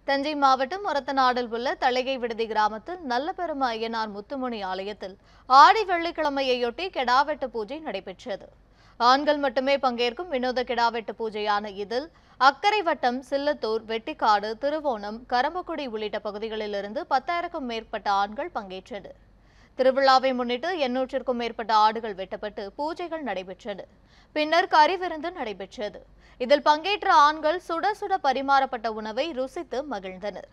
தஞ்சை மாவட்டம் ஒரத்தநாடில் உள்ள தளிகை விடுதி கிராமத்தில் நல்லபெரும ஐயனார் முத்துமணி ஆலயத்தில் ஆடி வெள்ளிக்கிழமையொட்டி கெடாவெட்டு பூஜை நடைபெற்றது ஆண்கள் மட்டுமே பங்கேற்கும் வினோத கிடாவெட்டு பூஜையான இதில் அக்கரை வட்டம் சில்லத்தூர் வெட்டிக்காடு திருவோணம் கரம்பக்குடி உள்ளிட்ட பகுதிகளிலிருந்து பத்தாயிரக்கும் மேற்பட்ட ஆண்கள் பங்கேற்றனர் திருவிழாவை முன்னிட்டு எண்ணூற்றிற்கும் மேற்பட்ட ஆடுகள் வெட்டப்பட்டு பூஜைகள் நடைபெற்றன பின்னர் கறிவிருந்து நடைபெற்றது இதில் பங்கேற்ற ஆண்கள் சுட சுட பரிமாறப்பட்ட உணவை ருசித்து மகிழ்ந்தனர்